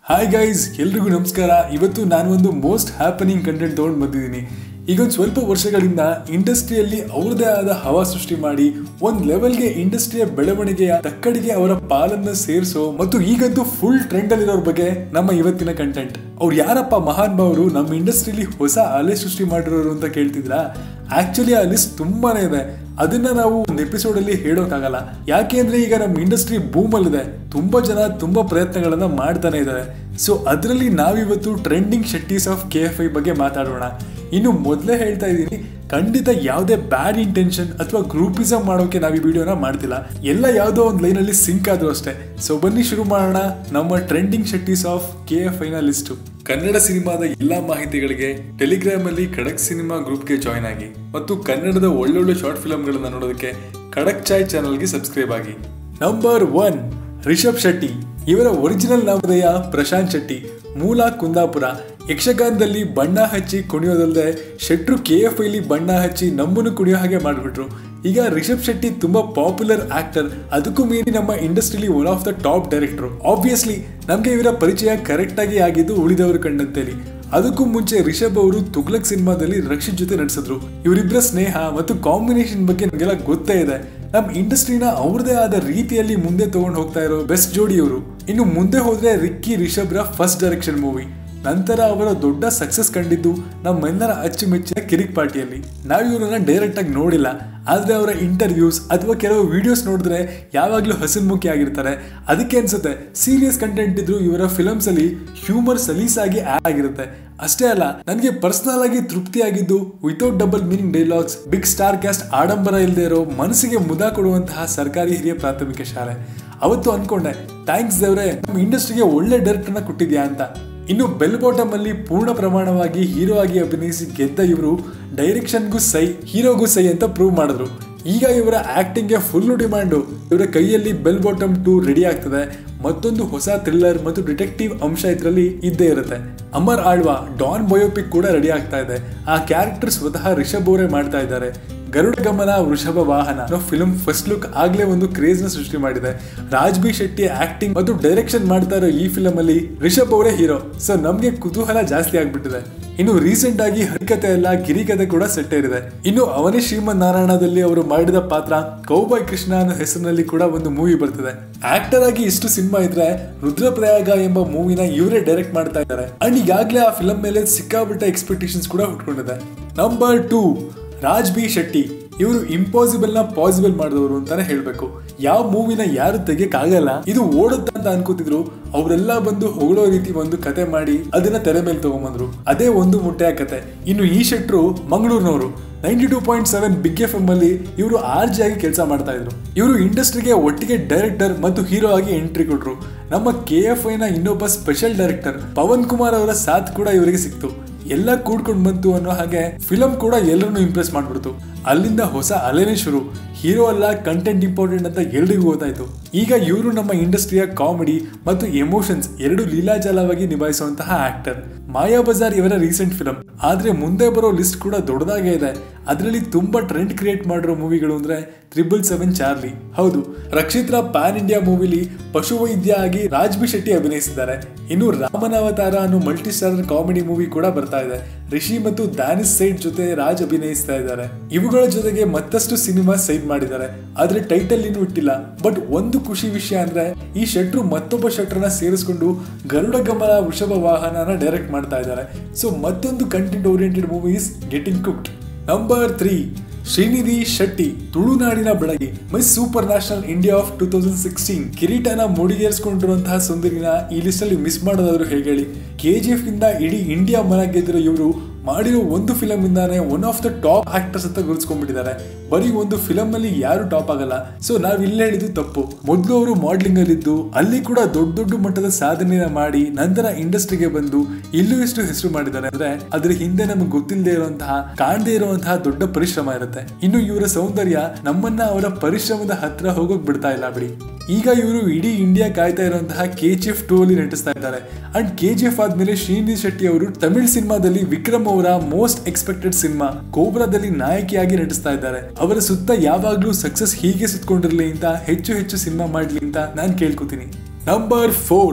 hi guys ಎಲ್ರಿಗೂ ನಮಸ್ಕಾರ ಇವತ್ತು ನಾನು ಒಂದು ಮೋಸ್ಟ್ ಹ್ಯಾಪನಿಂಗ್ ಕಂಟೆಂಟ್ ತೊಗೊಂಡು ಬಂದಿದ್ದೀನಿ ಈಗೊಂದು ಸ್ವಲ್ಪ ವರ್ಷಗಳಿಂದ ಇಂಡಸ್ಟ್ರಿಯಲ್ಲಿ ಅವ್ರದೇ ಆದ ಹವಾ ಸೃಷ್ಟಿ ಮಾಡಿ ಒಂದ್ ಲೆವೆಲ್ಗೆ ಇಂಡಸ್ಟ್ರಿಯ ಬೆಳವಣಿಗೆಯ ತಕ್ಕಡಿಗೆ ಅವರ ಪಾಲನ್ನ ಸೇರಿಸೋ ಮತ್ತು ಈಗಂತೂ ಫುಲ್ ಟ್ರೆಂಡ್ ಅಲ್ಲಿರೋರ್ ಬಗ್ಗೆ ನಮ್ಮ ಇವತ್ತಿನ ಕಂಟೆಂಟ್ ಅವ್ರು ಯಾರಪ್ಪ ಮಹಾನ್ ಭಾವರು ನಮ್ಮ ಇಂಡಸ್ಟ್ರಿಲಿ ಹೊಸ ಅಲೆ ಸೃಷ್ಟಿ ಮಾಡಿರೋರು ಅಂತ ಕೇಳ್ತಿದ್ರಾ ಆಕ್ಚುಲಿ ಆ ಲಿಸ್ಟ್ ತುಂಬಾನೇ ಇದೆ ಅದನ್ನ ನಾವು ಒಂದು ಎಪಿಸೋಡ್ ಅಲ್ಲಿ ಹೇಳೋಕ್ಕಾಗಲ್ಲ ಯಾಕೆ ಅಂದ್ರೆ ಈಗ ನಮ್ಮ ಇಂಡಸ್ಟ್ರಿ ಬೂಮ್ ಅಲ್ಲಿದೆ ತುಂಬಾ ಜನ ತುಂಬಾ ಪ್ರಯತ್ನಗಳನ್ನ ಮಾಡ್ತಾನೆ ಇದ್ದಾರೆ ಸೊ ಅದರಲ್ಲಿ ನಾವಿವತ್ತು trending Shetties of K F I ಬಗ್ಗೆ ಮಾತಾಡೋಣ ಇನ್ನು ಮೊದಲೇ ಹೇಳ್ತಾ ಇದ್ದೀನಿ ಖಂಡಿತ ಯಾವುದೇ ಬ್ಯಾಡ್ ಇಂಟೆನ್ಷನ್ ಅಥವಾ ಗ್ರೂಪಿಸಮ್ ಮಾಡೋಕೆ ನಾವು ಈ ವಿಡಿಯೋನ ಮಾಡ್ತಿಲ್ಲ ಎಲ್ಲ ಯಾವುದೋ ಒಂದು ಲೈನಲ್ಲಿ ಸಿಂಕ್ ಆದ್ರೂ ಅಷ್ಟೇ ಸೊ ಬನ್ನಿ ಶುರು ಮಾಡೋಣ ನಮ್ಮ trending Shetties of K F ಐನ ಲಿಸ್ಟು ಕನ್ನಡ ಸಿನಿಮಾದ ಎಲ್ಲಾ ಮಾಹಿತಿಗಳಿಗೆ ಟೆಲಿಗ್ರಾಮ್ ಅಲ್ಲಿ ಖಡಕ್ ಸಿನಿಮಾ ಗ್ರೂಪ್ಗೆ ಜಾಯ್ನ್ ಆಗಿ ಮತ್ತು ಕನ್ನಡದ ಒಳ್ಳೊಳ್ಳೆ ಶಾರ್ಟ್ ಫಿಲ್ಮ್ಗಳನ್ನ ನೋಡೋದಕ್ಕೆ ಖಡಕ್ ಚಾಯ್ ಚಾನಲ್ಗೆ ಸಬ್ಸ್ಕ್ರೈಬ್ ಆಗಿ ನಂಬರ್ ಒನ್ ರಿಷಬ್ ಶೆಟ್ಟಿ ಇವರ ಒರಿಜಿನಲ್ ನಾಮಧೇಯ ಪ್ರಶಾಂತ್ ಶೆಟ್ಟಿ ಮೂಲ ಕುಂದಾಪುರ ಯಕ್ಷಗಾನದಲ್ಲಿ ಬಣ್ಣ ಹಚ್ಚಿ ಕುಣಿಯೋದಲ್ಲದೆ ಶೆಟ್ರು ಕೆ ಎಫ್ ಐಲಿ ಬಣ್ಣ ಹಚ್ಚಿ ನಮ್ಮನ್ನು ಕುಣಿಯೋ ಹಾಗೆ ಮಾಡಿಬಿಟ್ರು ಈಗ ರಿಷಬ್ ಶೆಟ್ಟಿ ತುಂಬಾ ಪಾಪ್ಯುಲರ್ ಆಕ್ಟರ್ ಅದಕ್ಕೂ ಮೀರಿ ನಮ್ಮ ಇಂಡಸ್ಟ್ರಿಲಿ one of the top director obviously ನಮಗೆ ಇವರ ಪರಿಚಯ ಕರೆಕ್ಟ್ ಆಗಿ ಆಗಿದ್ದು ಉಳಿದವರು ಕಂಡಂತೇಳಿ ಅದಕ್ಕೂ ಮುಂಚೆ ರಿಷಬ್ ಅವರು ತುಗ್ಲಕ್ ಸಿನಿಮಾದಲ್ಲಿ ರಕ್ಷಿತ್ ಜೊತೆ ನಡೆಸಿದ್ರು ಇವರಿಬ್ಬರ ಸ್ನೇಹ ಮತ್ತು ಕಾಂಬಿನೇಷನ್ ಬಗ್ಗೆ ನಮಗೆಲ್ಲ ಗೊತ್ತೇ ಇದೆ ನಮ್ಮ ಇಂಡಸ್ಟ್ರಿನ ಅವ್ರದೇ ಆದ ರೀತಿಯಲ್ಲಿ ಮುಂದೆ ತಗೊಂಡು ಹೋಗ್ತಾ ಇರೋ ಬೆಸ್ಟ್ ಜೋಡಿಯವರು ಇನ್ನು ಮುಂದೆ ಹೋದ್ರೆ ರಿಕ್ಕಿ ರಿಷಬ್ರ ಫಸ್ಟ್ ಡೈರೆಕ್ಷನ್ ಮೂವಿ ನಂತರ ಅವರ ದೊಡ್ಡ ಸಕ್ಸಸ್ ಕಂಡಿದ್ದು ನಮ್ಮೆಲ್ಲರ ಅಚ್ಚುಮೆಚ್ಚಿನ ಕಿರಿಕ್ ಪಾರ್ಟಿಯಲ್ಲಿ ನಾವು ಇವ್ರನ್ನ ಡೈರೆಕ್ಟ್ ಆಗಿ ನೋಡಿಲ್ಲ ಆದ್ರೆ ಅವರ ಇಂಟರ್ವ್ಯೂಸ್ ಅಥವಾ ಕೆಲವು ವಿಡಿಯೋಸ್ ನೋಡಿದ್ರೆ ಯಾವಾಗಲೂ ಹಸಿನ್ಮುಖಿ ಆಗಿರ್ತಾರೆ ಅದಕ್ಕೆ ಅನ್ಸುತ್ತೆ ಸೀರಿಯಸ್ ಕಂಟೆಂಟ್ ಇದ್ರು ಇವರ ಫಿಲಮ್ಸ್ ಅಲ್ಲಿ ಹ್ಯೂಮರ್ ಸಲೀಸಾಗಿ ಆಡ್ ಆಗಿರುತ್ತೆ ಅಷ್ಟೇ ಅಲ್ಲ ನನಗೆ ಪರ್ಸನಲ್ ಆಗಿ ತೃಪ್ತಿ ಆಗಿದ್ದು without double meaning dialogues big star cast ಆಡಂಬರ ಇಲ್ಲದೆ ಇರೋ ಮನಸ್ಸಿಗೆ ಮುದ ಕೊಡುವಂತಹ ಸರ್ಕಾರಿ ಹಿರಿಯ ಪ್ರಾಥಮಿಕ ಶಾಲೆ ಅವತ್ತು ಅನ್ಕೊಂಡೆ ಥ್ಯಾಂಕ್ಸ್ ದೇವ್ರೆ ನಮ್ಮ ಇಂಡಸ್ಟ್ರಿಗೆ ಒಳ್ಳೆ ಡೈರೆಕ್ಟರ್ನ ಕೊಟ್ಟಿದ್ಯಾ ಅಂತ ಇನ್ನು ಬೆಲ್ ಬಾಟಮ್ ಅಲ್ಲಿ ಪೂರ್ಣ ಪ್ರಮಾಣವಾಗಿ ಹೀರೋ ಆಗಿ ಅಭಿನಯಿಸಿ ಗೆದ್ದ ಇವರು ಡೈರೆಕ್ಷನ್ಗೂ ಸೈ ಹೀರೋಗೂ ಸೈ ಅಂತ ಪ್ರೂವ್ ಮಾಡಿದ್ರು ಈಗ ಇವರ ಆಕ್ಟಿಂಗ್ಗೆ ಫುಲ್ ಡಿಮ್ಯಾಂಡು ಇವರ ಕೈಯಲ್ಲಿ ಬೆಲ್ ಬಾಟಮ್ ಟೂ ರೆಡಿ ಆಗ್ತದೆ ಮತ್ತೊಂದು ಹೊಸ ಥ್ರಿಲ್ಲರ್ ಮತ್ತು ಡಿಟೆಕ್ಟಿವ್ ಅಂಶ ಇದರಲ್ಲಿ ಇದ್ದೇ ಇರುತ್ತೆ ಅಮರ್ ಆಳ್ವಾ ಡಾನ್ ಬಯೋಪಿಕ್ ಕೂಡ ರೆಡಿ ಆಗ್ತಾ ಇದೆ ಆ ಕ್ಯಾರೆಕ್ಟರ್ ಸ್ವತಃ ರಿಷಬ್ ಅವರೇ ಮಾಡ್ತಾ ಇದ್ದಾರೆ ಗರುಡ ಗಮನ ವೃಷಭ ವಾಹನ ಅನ್ನೋ ಫಿಲ್ಮ್ ಫಸ್ಟ್ ಲುಕ್ ಆಗ್ಲೇ ಒಂದು ಕ್ರೇಜ್ ನ ಸೃಷ್ಟಿ ಮಾಡಿದೆ ರಾಜ್ ಬಿ ಶೆಟ್ಟಿ ಆಕ್ಟಿಂಗ್ ಮತ್ತು ಡೈರೆಕ್ಷನ್ ಮಾಡ್ತಾ ಇರೋ ಈ ಫಿಲಮ್ ಅಲ್ಲಿ ರಿಷಬ್ ಅವರೇ ಹೀರೋ ಸೊ ನಮ್ಗೆ ಕುತೂಹಲ ಜಾಸ್ತಿ ಆಗ್ಬಿಟ್ಟಿದೆ ಇನ್ನು ರೀಸೆಂಟ್ ಆಗಿ ಹರಿಕತೆ ಎಲ್ಲ ಗಿರಿಕತೆ ಕೂಡ ಸೆಟ್ ಏರಿದೆ ಇನ್ನು ಅವನೇ ಶ್ರೀಮನ್ ನಾರಾಯಣದಲ್ಲಿ ಅವರು ಮಾಡಿದ ಪಾತ್ರ ಕೌಬಾಯ್ ಕೃಷ್ಣ ಅನ್ನೋ ಹೆಸರಿನಲ್ಲಿ ಕೂಡ ಒಂದು ಮೂವಿ ಬರ್ತಿದೆ ಆಕ್ಟರ್ ಆಗಿ ಇಷ್ಟು ಸಿನಿಮಾ ಇದ್ರೆ ರುದ್ರಪ್ರಯಾಗ ಎಂಬ ಮೂವಿನ ಇವರೇ ಡೈರೆಕ್ಟ್ ಮಾಡ್ತಾ ಇದ್ದಾರೆ ಅಂಡ್ ಈಗಾಗಲೇ ಆ ಫಿಲಮ್ ಮೇಲೆ ಸಿಕ್ಕಾಬಿಟ್ಟ ಎಕ್ಸ್ಪೆಕ್ಟೇಷನ್ಸ್ ಕೂಡ ಹುಟ್ಕೊಂಡಿದೆ number two Raj B Shetty ಇವರು ಇಂಪಾಸಿಬಲ್ ನ ಪಾಸಿಬಲ್ ಮಾಡಿದವರು ಅಂತಾನೆ ಹೇಳ್ಬೇಕು ಯಾವ ಮೂವಿನ ಯಾರು ತೆಗಿಯಕ್ಕಾಗಲ್ಲ ಇದು ಓಡುತ್ತ ಅಂತ ಅನ್ಕೋತಿದ್ರು ಅವರೆಲ್ಲ ಬಂದು ಹೊಗಳೋ ರೀತಿ ಒಂದು ಕತೆ ಮಾಡಿ ಅದನ್ನ ತೆರೆ ಮೇಲೆ ತಗೊಂಬಂದ್ರು ಅದೇ ಒಂದು ಮುಟ್ಟೆಯ ಕತೆ ಇನ್ನು ಈ ಶೆಟ್ರು ಮಂಗಳೂರಿನವರು ninety two point seven Big F M ಅಲ್ಲಿ ಇವರು ಆರ್ ಜಿ ಆಗಿ ಕೆಲಸ ಮಾಡ್ತಾ ಇದ್ರು ಇವರು ಇಂಡಸ್ಟ್ರಿಗೆ ಒಟ್ಟಿಗೆ ಡೈರೆಕ್ಟರ್ ಮತ್ತು ಹೀರೋ ಆಗಿ ಎಂಟ್ರಿ ಕೊಟ್ರು ನಮ್ಮ ಕೆ ಎಫ್ ಐ ನ ಇನ್ನೊಬ್ಬ ಸ್ಪೆಷಲ್ ಡೈರೆಕ್ಟರ್ ಪವನ್ ಕುಮಾರ್ ಅವರ ಸಾಥ್ ಕೂಡ ಇವರಿಗೆ ಸಿಕ್ತು ಎಲ್ಲ ಕೂಡ್ಕೊಂಡು ಬಂತು ಅನ್ನೋ ಹಾಗೆ ಫಿಲಂ ಕೂಡ ಎಲ್ಲರನ್ನು ಇಂಪ್ರೆಸ್ ಮಾಡ್ಬಿಡ್ತು ಅಲ್ಲಿಂದ ಹೊಸ ಅಲೆನೇ ಶುರು ಹೀರೋ ಅಲ್ಲ ಕಂಟೆಂಟ್ ಇಂಪಾರ್ಟೆಂಟ್ ಅಂತ ಎಲ್ರಿಗೂ ಗೊತ್ತಾಯ್ತು ಈಗ ಇವರು ನಮ್ಮ ಇಂಡಸ್ಟ್ರಿಯ ಕಾಮಿಡಿ ಮತ್ತು ಎಮೋಷನ್ಸ್ ಎರಡು ಲೀಲಾಜಾಲವಾಗಿ ನಿಭಾಯಿಸುವಂತಹ ಆಕ್ಟರ್ ಮಾಯಾ ಬಜಾರ್ ಇವರ ರೀಸೆಂಟ್ ಫಿಲಂ ಆದ್ರೆ ಮುಂದೆ ಬರೋ ಲಿಸ್ಟ್ ಕೂಡ ದೊಡ್ಡದಾಗೇ ಇದೆ ಅದರಲ್ಲಿ ತುಂಬಾ ಟ್ರೆಂಡ್ ಕ್ರಿಯೇಟ್ ಮಾಡಿರೋ ಮೂವಿಗಳು ಅಂದ್ರೆ ತ್ರಿಬಲ್ ಸೆವೆನ್ ಚಾರ್ಲಿ ಹೌದು ರಕ್ಷಿತ್ ರಾವ್ ಪ್ಯಾನ್ ಇಂಡಿಯಾ ಮೂವಿಲಿ ಪಶುವೈದ್ಯ ಆಗಿ ರಾಜ್ ಬಿ ಶೆಟ್ಟಿ ಅಭಿನಯಿಸಿದ್ದಾರೆ ಇನ್ನು ರಾಮನಾವತಾರ ಅನ್ನೋ ಮಲ್ಟಿ ಸ್ಟಾರರ್ ಕಾಮಿಡಿ ಮೂವಿ ಕೂಡ ಬರ್ತಾ ಇದೆ ರಿಷಿ ಮತ್ತು ದಾನಿಸ್ ಸೈಡ್ ಜೊತೆ ರಾಜ್ ಅಭಿನಯಿಸ್ತಾ ಇದ್ದಾರೆ ಇವುಗಳ ಜೊತೆಗೆ ಮತ್ತಷ್ಟು ಸಿನಿಮಾ ಸೈಡ್ ಮಾಡಿದ್ದಾರೆ ಆದ್ರೆ ಟೈಟಲ್ ಇನ್ನೂ ಇಟ್ಟಿಲ್ಲ ಬಟ್ ಒಂದು ಖುಷಿ ವಿಷಯ ಅಂದ್ರೆ ಈ ಶೆಟ್ರು ಮತ್ತೊಬ್ಬ ಶೆಟ್ರನ್ನ ಸೇರಿಸ್ಕೊಂಡು ಗರುಡ ಗಮನ ವೃಷಭ ವಾಹನನ ಡೈರೆಕ್ಟ್ ಮಾಡ್ತಾ ಇದ್ದಾರೆ ಸೊ ಮತ್ತೊಂದು content oriented movies getting cooked number three Srinidhi Shetty ತುಳುನಾಡಿನ ಬೆಳಗಿ Miss Supranational India of two thousand sixteen ಕಿರೀಟನ ಮುಡಿಗೇರಿಸಿಕೊಂಡಿರುವಂತಹ ಸುಂದರಿನ ಈ ಲಿಸ್ಟ್ ಅಲ್ಲಿ ಮಿಸ್ ಮಾಡೋದಾದ್ರು ಹೇಗೆ ಹೇಳಿ ಕೆ ಜಿ ಎಫ್ ಇಂದ ಇಡೀ ಇಂಡಿಯಾ ಮನ ಗೆದ್ದಿರೋ ಇವರು ಮಾಡಿರೋ ಒಂದು ಫಿಲಮ್ ಇಂದಾನೆ one of the top actors ಅಂತ ಗುರುತಿಸ್ಕೊಂಡ್ಬಿಟ್ಟಿದ್ದಾರೆ ಬರೀ ಒಂದು ಫಿಲಮ್ ಅಲ್ಲಿ ಯಾರು ಟಾಪ್ ಆಗಲ್ಲ ಸೊ ನಾವ್ ಇಲ್ಲಿ ಹೇಳಿದ್ದು ತಪ್ಪು ಮೊದಲು ಅವರು ಮಾಡ್ಲಿಂಗ್ ಅಲ್ಲಿದ್ದು ಅಲ್ಲಿ ಕೂಡ ದೊಡ್ಡ ದೊಡ್ಡ ಮಟ್ಟದ ಸಾಧನೆಯ ಮಾಡಿ ನಂತರ ಇಂಡಸ್ಟ್ರಿಗೆ ಬಂದು ಇಲ್ಲೂ ಎಷ್ಟು ಹೆಸರು ಮಾಡಿದ್ದಾರೆ ಅಂದ್ರೆ ಅದ್ರ ಹಿಂದೆ ನಮಗೆ ಗೊತ್ತಿಲ್ಲದೆ ಇರುವಂತಹ ಕಾಣದೇ ಇರುವಂತಹ ದೊಡ್ಡ ಪರಿಶ್ರಮ ಇರುತ್ತೆ ಇನ್ನು ಇವರ ಸೌಂದರ್ಯ ನಮ್ಮನ್ನ ಅವರ ಪರಿಶ್ರಮದ ಹತ್ರ ಹೋಗೋಕ್ ಬಿಡ್ತಾ ಇಲ್ಲ ಬಿಡಿ ಈಗ ಇವರು ಇಡೀ ಇಂಡಿಯಾ ಕಾಯ್ತಾ ಇರುವಂತಹ ಕೆ ಜಿ ಎಫ್ ಟೂ ಅಲ್ಲಿ ನಟಿಸ್ತಾ ಇದ್ದಾರೆ ಅಂಡ್ ಕೆ ಜಿ ಎಫ್ ಆದ್ಮೇಲೆ ಶ್ರೀನಿಧಿ ಶೆಟ್ಟಿ ಅವರು ತಮಿಳ್ ಸಿನಿಮಾದಲ್ಲಿ ವಿಕ್ರಮ್ ಅವರ ಮೋಸ್ಟ್ ಎಕ್ಸ್ಪೆಕ್ಟೆಡ್ ಸಿನಿಮಾ ಕೋಬ್ರಾದಲ್ಲಿ ನಾಯಕಿಯಾಗಿ ನಟಿಸ್ತಾ ಇದ್ದಾರೆ ಅವರ ಸುತ್ತ ಯಾವಾಗ್ಲೂ ಸಕ್ಸಸ್ ಹೀಗೆ ಸುತ್ಕೊಂಡಿರ್ಲಿ ಅಂತ ಹೆಚ್ಚು ಹೆಚ್ಚು ಸಿನಿಮಾ ಮಾಡ್ಲಿ ಅಂತ ನಾನ್ ಕೇಳ್ಕೊತೀನಿ number four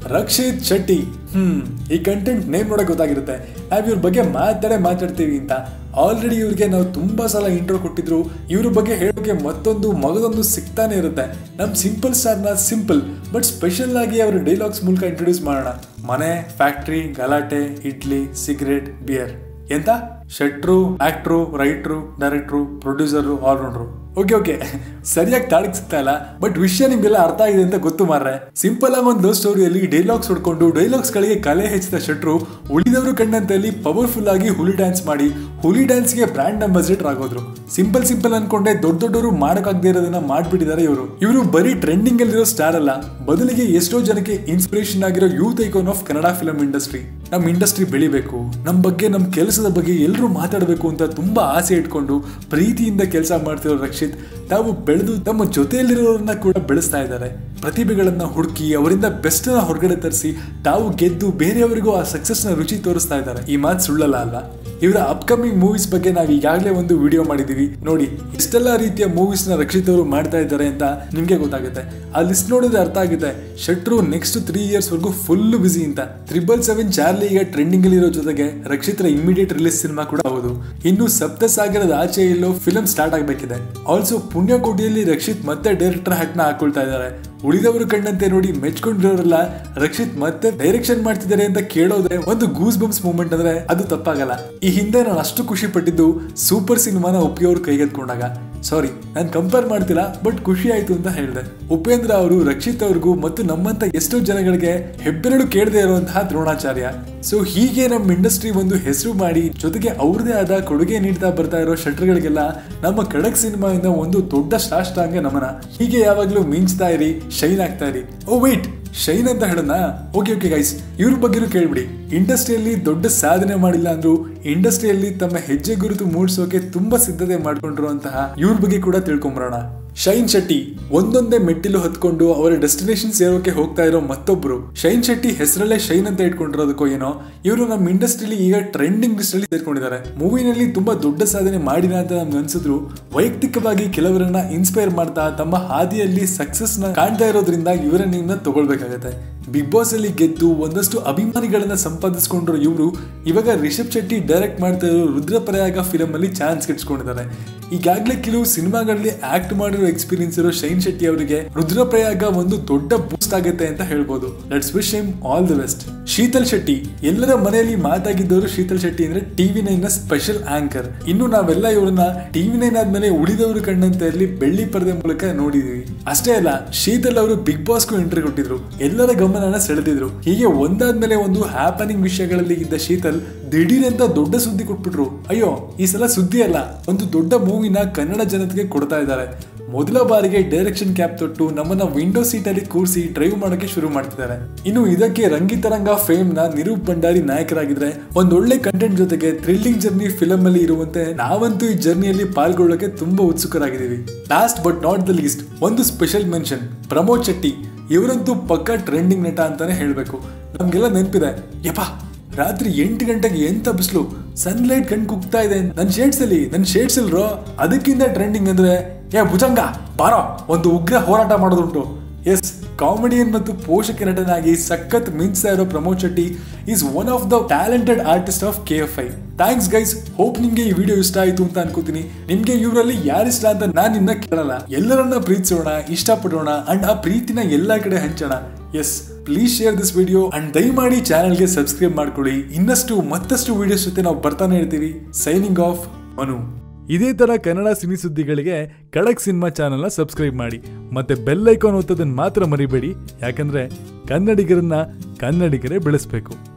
Rakshit Shetty hmm ಈ ಕಂಟೆಂಟ್ ನೇಮ್ ನೋಡಕ್ ಗೊತ್ತಾಗಿರುತ್ತೆ ನಾವ್ ಇವ್ರ ಬಗ್ಗೆ ಮಾತಾಡೇ ಮಾತಾಡ್ತೀವಿ ಅಂತ ಆಲ್ರೆಡಿ ಇವ್ರಿಗೆ ನಾವು ತುಂಬಾ ಸಲ ಇಂಟ್ರೋ ಕೊಟ್ಟಿದ್ರು ಇವ್ರ ಬಗ್ಗೆ ಹೇಳೋಕೆ ಮತ್ತೊಂದು ಮಗದೊಂದು ಸಿಗ್ತಾನೆ ಇರುತ್ತೆ ನಮ್ ಸಿಂಪಲ್ ಸ್ಟಾರ್ನ ಸಿಂಪಲ್ ಬಟ್ ಸ್ಪೆಷಲ್ ಆಗಿ ಅವ್ರ ಡೈಲಾಗ್ಸ್ ಮೂಲಕ ಇಂಟ್ರೊಡ್ಯೂಸ್ ಮಾಡೋಣ ಮನೆ ಫ್ಯಾಕ್ಟ್ರಿ ಗಲಾಟೆ ಇಡ್ಲಿ ಸಿಗರೇಟ್ ಬಿಯರ್ ಎಂತ ಶೆಟ್ರು ಆಕ್ಟ್ರು ರೈಟ್ರು ಡೈರೆಕ್ಟ್ರು ಪ್ರೊಡ್ಯೂಸರು ಆಲ್ರೌಂಡ್ರು ಓಕೆ ಓಕೆ ಸರಿಯಾಗಿ ತಾಳಿಕ್ ಸಿಗ್ತಾ ಇಲ್ಲ ಬಟ್ ವಿಷಯ ನಿಮ್ಗೆಲ್ಲ ಅರ್ಥ ಆಗಿದೆ ಅಂತ ಗೊತ್ತು ಮಾರ್ರೆ ಸಿಂಪಲ್ ಆಗಿ ಒಂದು ಲವ್ ಸ್ಟೋರಿಯಲ್ಲಿ ಡೈಲಾಗ್ಸ್ ಹೊಡ್ಕೊಂಡು ಡೈಲಾಗ್ಸ್ ಗಳಿಗೆ ಕಲೆ ಹೆಚ್ಚಿದ ಶೆಟ್ರು ಉಳಿದವರು ಕಂಡಂತೆಯಲ್ಲಿ ಪವರ್ಫುಲ್ ಆಗಿ ಹುಲಿ ಡ್ಯಾನ್ಸ್ ಮಾಡಿ ಹುಲಿ ಡ್ಯಾನ್ಸ್ಗೆ ಬ್ರ್ಯಾಂಡ್ ಅಂಬಾಸಿಡರ್ ಆಗೋದ್ರು ಸಿಂಪಲ್ ಸಿಂಪಲ್ ಅನ್ಕೊಂಡೆ ದೊಡ್ಡ ದೊಡ್ಡವರು ಮಾಡಕ್ಕಾಗದೇ ಇರೋದನ್ನ ಮಾಡ್ಬಿಟ್ಟಿದ್ದಾರೆ ಇವರು ಇವರು ಬರೀ ಟ್ರೆಂಡಿಂಗ್ ಅಲ್ಲಿರೋ ಸ್ಟಾರ್ ಅಲ್ಲ ಬದಲಿಗೆ ಎಷ್ಟೋ ಜನಕ್ಕೆ ಇನ್ಸ್ಪಿರೇಷನ್ ಆಗಿರೋ youth icon of Kannada film industry ನಮ್ಮ ಇಂಡಸ್ಟ್ರಿ ಬೆಳಿಬೇಕು ನಮ್ಮ ಬಗ್ಗೆ ನಮ್ಮ ಕೆಲಸದ ಬಗ್ಗೆ ಎಲ್ಲರೂ ಮಾತಾಡಬೇಕು ಅಂತ ತುಂಬಾ ಆಸೆ ಇಟ್ಕೊಂಡು ಪ್ರೀತಿಯಿಂದ ಕೆಲಸ ಮಾಡ್ತಿರೋ ರಕ್ಷಿತ್ ತಾವು ಬೆಳೆದು ತಮ್ಮ ಜೊತೆಯಲ್ಲಿರೋರನ್ನ ಕೂಡ ಬೆಳೆಸ್ತಾ ಇದ್ದಾರೆ ಪ್ರತಿಭೆಗಳನ್ನ ಹುಡುಕಿ ಅವರಿಂದ ಬೆಸ್ಟ್ ನ ಹೊರಗಡೆ ತರಿಸಿ ತಾವು ಗೆದ್ದು ಬೇರೆಯವರಿಗೂ ಆ ಸಕ್ಸಸ್ ನ ರುಚಿ ತೋರಿಸ್ತಾ ಇದ್ದಾರೆ ಈ ಮಾತು ಸುಳ್ಳಲ್ಲ ಅಲ್ವಾ ಇವರ ಅಪ್ಕಮಿಂಗ್ ಮೂವೀಸ್ ಬಗ್ಗೆ ನಾವು ಈಗಾಗಲೇ ಒಂದು ವಿಡಿಯೋ ಮಾಡಿದೀವಿ ನೋಡಿ ಇಷ್ಟೆಲ್ಲ ರೀತಿಯ ಮೂವೀಸ್ ನ ರಕ್ಷಿತ್ ಅವರು ಮಾಡ್ತಾ ಇದ್ದಾರೆ ಅಂತ ನಿಮ್ಗೆ ಗೊತ್ತಾಗುತ್ತೆ ಆ ಲಿಸ್ಟ್ ನೋಡಿದ್ರೆ ಅರ್ಥ ಆಗುತ್ತೆ ಶೆಟ್ರು ನೆಕ್ಸ್ಟ್ ತ್ರೀ ಇಯರ್ಸ್ ವರೆಗೂ ಫುಲ್ ಬಿಸಿ ಅಂತ ತ್ರಿಬಲ್ ಸೆವೆನ್ ಚಾರ್ಲಿ ಈಗ ಟ್ರೆಂಡಿಂಗ್ ಅಲ್ಲಿ ಇರೋ ಜೊತೆಗೆ ರಕ್ಷಿತ್ರ ಇಮಿಡಿಯೇಟ್ ರಿಲೀಸ್ ಸಿನಿಮಾ ಕೂಡ ಹೌದು ಇನ್ನು ಸಪ್ತ ಸಾಗರದ ಆಚೆ ಎಲ್ಲೋ ಫಿಲಂ ಸ್ಟಾರ್ಟ್ ಆಗಬೇಕಿದೆ ಆಲ್ಸೋ ಪುಣ್ಯಕೋಟಿಯಲ್ಲಿ ರಕ್ಷಿತ್ ಮತ್ತೆ ಡೈರೆಕ್ಟರ್ ಹ್ಯಾಟ್ ನ ಹಾಕೊಳ್ತಾ ಇದ್ದಾರೆ ಉಳಿದವರು ಕಂಡಂತೆ ನೋಡಿ ಮೆಚ್ಕೊಂಡಿರೋರೆಲ್ಲ ರಕ್ಷಿತ್ ಮತ್ತೆ ಡೈರೆಕ್ಷನ್ ಮಾಡ್ತಿದ್ದಾರೆ ಅಂತ ಕೇಳೋದ್ರೆ ಒಂದು ಗೂಸ್ ಬಂಪ್ಸ್ ಮೂಮೆಂಟ್ ಅಂದ್ರೆ ಅದು ತಪ್ಪಾಗಲ್ಲ ಈ ಹಿಂದೆ ನಾನು ಅಷ್ಟು ಖುಷಿ ಪಟ್ಟಿದ್ದು ಸೂಪರ್ ಸಿನಿಮಾನ ಉಪಿ ಅವ್ರು ಕೈಗೆತ್ಕೊಂಡಾಗ ಸಾರಿ ನಾನು ಕಂಪೇರ್ ಮಾಡ್ತಿಲ್ಲ ಬಟ್ ಖುಷಿ ಆಯ್ತು ಅಂತ ಹೇಳಿದೆ ಉಪೇಂದ್ರ ಅವರು ರಕ್ಷಿತ್ ಅವ್ರಿಗೂ ಮತ್ತು ನಮ್ಮಂತ ಎಷ್ಟೋ ಜನಗಳಿಗೆ ಹೆಬ್ಬೆರಳು ಕೇಳದೆ ಇರುವಂತಹ ದ್ರೋಣಾಚಾರ್ಯ ಸೊ ಹೀಗೆ ನಮ್ಮ ಇಂಡಸ್ಟ್ರಿ ಒಂದು ಹೆಸರು ಮಾಡಿ ಜೊತೆಗೆ ಅವ್ರದೇ ಆದ ಕೊಡುಗೆ ನೀಡ್ತಾ ಬರ್ತಾ ಇರೋ ಶಟ್ರ್ಗಳಿಗೆಲ್ಲ ನಮ್ಮ ಖಡಕ್ ಸಿನಿಮಾಯಿಂದ ಒಂದು ದೊಡ್ಡ ಶಾಷ್ಟಾಂಗ ನಮನ ಹೀಗೆ ಯಾವಾಗ್ಲೂ ಮಿಂಚ್ತಾ ಇರಿ ಶೈನ್ ಆಗ್ತಾ ಇರಿ ಓ ವೇಟ್ ಶೈನ್ ಅಂತ ಹೇಳೋಣ ಓಕೆ ಓಕೆ ಗೈಸ್ ಇವ್ರ ಬಗ್ಗೆನೂ ಕೇಳ್ಬಿಡಿ ಇಂಡಸ್ಟ್ರಿಯಲ್ಲಿ ದೊಡ್ಡ ಸಾಧನೆ ಮಾಡಿಲ್ಲ ಅಂದ್ರೂ ಇಂಡಸ್ಟ್ರಿಯಲ್ಲಿ ತಮ್ಮ ಹೆಜ್ಜೆ ಗುರುತು ಮೂಡಿಸೋಕೆ ತುಂಬಾ ಸಿದ್ಧತೆ ಮಾಡ್ಕೊಂಡಿರುವಂತಹ ಇವ್ರ ಬಗ್ಗೆ ಕೂಡ ತಿಳ್ಕೊಂಬರೋಣ ಶೈನ್ ಶೆಟ್ಟಿ ಒಂದೊಂದೇ ಮೆಟ್ಟಿಲು ಹತ್ಕೊಂಡು ಅವರ ಡೆಸ್ಟಿನೇಷನ್ ಸೇರೋಕೆ ಹೋಗ್ತಾ ಇರೋ ಮತ್ತೊಬ್ರು ಶೈನ್ ಶೆಟ್ಟಿ ಹೆಸರಲ್ಲೇ ಶೈನ್ ಅಂತ ಇಟ್ಕೊಂಡಿರೋದಕ್ಕೋ ಏನೋ ಇವರು ನಮ್ಮ ಇಂಡಸ್ಟ್ರಿಲಿ ಈಗ ಟ್ರೆಂಡಿಂಗ್ ಲಿಸ್ಟ್ ಅಲ್ಲಿ ಸೇರ್ಕೊಂಡಿದ್ದಾರೆ ಮೂವಿನಲ್ಲಿ ತುಂಬಾ ದೊಡ್ಡ ಸಾಧನೆ ಮಾಡಿನ ಅಂತ ನಮ್ಗೆ ಅನ್ಸಿದ್ರು ವೈಯಕ್ತಿಕವಾಗಿ ಕೆಲವರನ್ನ ಇನ್ಸ್ಪೈರ್ ಮಾಡ್ತಾ ತಮ್ಮ ಹಾದಿಯಲ್ಲಿ ಸಕ್ಸಸ್ ನ ಕಾಣ್ತಾ ಇರೋದ್ರಿಂದ ಇವರ ನೇಮ್ನ ತಗೊಳ್ಬೇಕಾಗತ್ತೆ ಬಿಗ್ ಬಾಸ್ ಅಲ್ಲಿ ಗೆದ್ದು ಒಂದಷ್ಟು ಅಭಿಮಾನಿಗಳನ್ನ ಸಂಪಾದಿಸಿಕೊಂಡಿರೋ ಇವರು ಇವಾಗ ರಿಷಬ್ ಶೆಟ್ಟಿ ಡೈರೆಕ್ಟ್ ಮಾಡ್ತಾ ಇರೋ ರುದ್ರಪ್ರಯಾಗ ಫಿಲಂ ಅಲ್ಲಿ ಚಾನ್ಸ್ ಗಿಟ್ಸ್ಕೊಂಡಿದ್ದಾರೆ ಈಗಾಗಲೇ ಕೆಲವು ಸಿನಿಮಾಗಳಲ್ಲಿ ಆಕ್ಟ್ ಮಾಡಿರೋ ಎಕ್ಸ್ಪೀರಿಯನ್ಸ್ ಇರೋ ಶೈನ್ ಶೆಟ್ಟಿ ಅವರಿಗೆ ರುದ್ರಪ್ರಯಾಗ ಒಂದು ದೊಡ್ಡ ಬೂಸ್ಟ್ ಆಗುತ್ತೆ ಅಂತ ಹೇಳ್ಬೋದು let's wish him all the best Sheetal Shetty ಎಲ್ಲರ ಮನೆಯಲ್ಲಿ ಮಾತಾಗಿದ್ದವರು ಶೀತಲ್ ಶೆಟ್ಟಿ ಅಂದ್ರೆ ಟಿವಿ ನೈನ್ ನ ಸ್ಪೆಷಲ್ ಆಂಕರ್ ಇನ್ನು ನಾವೆಲ್ಲ ಇವರನ್ನ ಟಿವಿ ನೈನ್ ಆದ್ಮೇಲೆ ಉಳಿದವರು ಕಂಡಂತೆ ಅಲ್ಲಿ ಬೆಳ್ಳಿ ಪರದೆ ಮೂಲಕ ನೋಡಿದೀವಿ ಅಷ್ಟೇ ಅಲ್ಲ ಶೀತಲ್ ಅವರು ಬಿಗ್ ಬಾಸ್ಗೂ ಎಂಟ್ರಿ ಕೊಟ್ಟಿದ್ರು ಎಲ್ಲರ ಗಮನನ ಸೆಳೆದಿದ್ರು ಹೀಗೆ ಒಂದಾದ್ಮೇಲೆ ಒಂದು ಹ್ಯಾಪನಿಂಗ್ ವಿಷಯಗಳಲ್ಲಿ ಇದ್ದ ಶೀತಲ್ ದಿಢೀರ್ ಅಂತ ದೊಡ್ಡ ಸುದ್ದಿ ಕೊಟ್ಬಿಟ್ರು ಅಯ್ಯೋ ಈ ಸಲ ಸುದ್ದಿ ಅಲ್ಲ ಒಂದು ದೊಡ್ಡ ಮೂವಿನ ಕನ್ನಡ ಜನತೆಗೆ ಕೊಡ್ತಾ ಇದ್ದಾರೆ ಮೊದಲ ಬಾರಿಗೆ ಡೈರೆಕ್ಷನ್ ಕ್ಯಾಪ್ ತೊಟ್ಟು ನಮ್ಮನ್ನ ವಿಂಡೋ ಸೀಟ್ ಅಲ್ಲಿ ಕೂರಿಸಿ ಡ್ರೈವ್ ಮಾಡೋಕೆ ಶುರು ಮಾಡ್ತಿದ್ದಾರೆ ಇನ್ನು ಇದಕ್ಕೆ ರಂಗಿತರಂಗ ಫೇಮ್ ನ ನಿರೂಪ್ ಭಂಡಾರಿ ನಾಯಕರಾಗಿದ್ರೆ ಒಂದೊಳ್ಳೆ ಕಂಟೆಂಟ್ ಜೊತೆಗೆ ಥ್ರಿಲ್ಲಿಂಗ್ ಜರ್ನಿ ಫಿಲಂ ಅಲ್ಲಿ ಇರುವಂತೆ ನಾವಂತೂ ಈ ಜರ್ನಿಯಲ್ಲಿ ಪಾಲ್ಗೊಳ್ಳೋಕೆ ತುಂಬಾ ಉತ್ಸುಕರಾಗಿದ್ದೀವಿ last but not the least ಒಂದು ಸ್ಪೆಷಲ್ ಮೆನ್ಷನ್ ಪ್ರಮೋದ್ ಶೆಟ್ಟಿ ಇವರಂತೂ ಪಕ್ಕ ಟ್ರೆಂಡಿಂಗ್ ನಟ ಅಂತಾನೆ ಹೇಳ್ಬೇಕು ನಮ್ಗೆಲ್ಲ ನೆನಪಿದೆ ಯಪ್ಪ ರಾತ್ರಿ ಎಂಟು ಗಂಟೆಗೆ ಎಂತ ಬಿಸಿಲು ಸನ್ಲೈಟ್ ಕಣ್ ಕುಗ್ತಾ ಇದೆ ನನ್ ಶೇಡ್ಸ್ ಅಲ್ಲಿ ನನ್ ಶೇಡ್ಸ್ ಇಲ್ರೋ ಅದಕ್ಕಿಂತ ಟ್ರೆಂಡಿಂಗ್ ಅಂದ್ರೆ ಏ ಭುಜಂಗ ಬಾರೋ ಒಂದು ಉಗ್ರ ಹೋರಾಟ ಮಾಡೋದುಂಟು ಎಸ್ ಕಾಮಿಡಿಯನ್ ಮತ್ತು ಪೋಷಕ ನಟನಾಗಿ ಸಖತ್ ಮಿಂಚ್ತಾ ಇರೋ Pramod Shetty is one of the talented artist of K F I thanks guys hope ನಿಮ್ಗೆ ಈ ವಿಡಿಯೋ ಇಷ್ಟ ಆಯ್ತು ಅಂತ ಅನ್ಕೋತೀನಿ ನಿಮ್ಗೆ ಇವರಲ್ಲಿ ಯಾರಿಷ್ಟ ಅಂತ ನಾನು ನಿನ್ನ ಕೇಳಲ್ಲ ಎಲ್ಲರನ್ನ ಪ್ರೀತಿಸೋಣ ಇಷ್ಟಪಡೋಣ ಅಂಡ್ ಆ ಪ್ರೀತಿನ ಎಲ್ಲಾ ಕಡೆ ಹಂಚೋಣ yes please share this video and ದಯಮಾಡಿ ಚಾನಲ್ಗೆ ಸಬ್ಸ್ಕ್ರೈಬ್ ಮಾಡ್ಕೊಳ್ಳಿ ಇನ್ನಷ್ಟು ಮತ್ತಷ್ಟು ವಿಡಿಯೋಸ್ ಜೊತೆ ನಾವು ಬರ್ತಾನೆ ಇರ್ತೀವಿ ಸೈನಿಂಗ್ ಆಫ್ ಮನು ಇದೇ ತರ ಕನ್ನಡ ಸಿನಿ ಸುದ್ದಿಗಳಿಗೆ ಖಡಕ್ ಸಿನಿಮಾ ಚಾನೆಲ್ನ ಸಬ್ಸ್ಕ್ರೈಬ್ ಮಾಡಿ ಮತ್ತೆ ಬೆಲ್ ಐಕಾನ್ ಒತ್ತೋದನ್ನ ಮಾತ್ರ ಮರಿಬೇಡಿ ಯಾಕಂದ್ರೆ ಕನ್ನಡಿಗರನ್ನ ಕನ್ನಡಿಗರೇ ಬೆಳೆಸ್ಬೇಕು